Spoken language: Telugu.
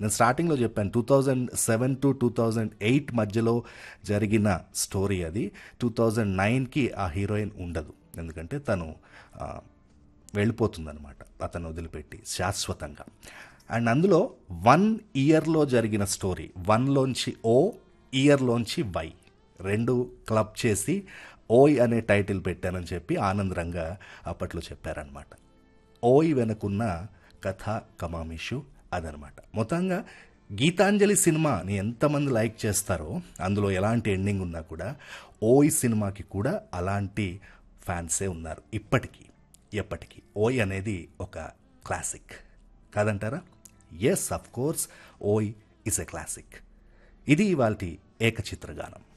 నేను స్టార్టింగ్లో చెప్పాను two thousand seven to two thousand eight మధ్యలో జరిగిన స్టోరీ అది టూ థౌజండ్ నైన్కి ఆ హీరోయిన్ ఉండదు ఎందుకంటే తను ఆ, వెళ్ళిపోతుందన్నమాట అతను వదిలిపెట్టి శాశ్వతంగా అండ్ అందులో వన్ ఇయర్లో జరిగిన స్టోరీ వన్లోంచి ఓ ఇయర్లోంచి వై రెండు క్లబ్ చేసి ఓయ్ అనే టైటిల్ పెట్టానని చెప్పి ఆనందరంగా అప్పట్లో చెప్పారనమాట ఓయ్ వెనుకున్న కథ కమామిషు అదనమాట మొత్తంగా గీతాంజలి సినిమాని ఎంతమంది లైక్ చేస్తారో అందులో ఎలాంటి ఎండింగ్ ఉన్నా కూడా ఓయ్ సినిమాకి కూడా అలాంటి ఫ్యాన్సే ఉన్నారు ఇప్పటికీ ఎప్పటికీ ఓయ్ అనేది ఒక క్లాసిక్ కాదంటారా yes of course Oy is a classic ఇది ఇవాళ ఏకచిత్రగానం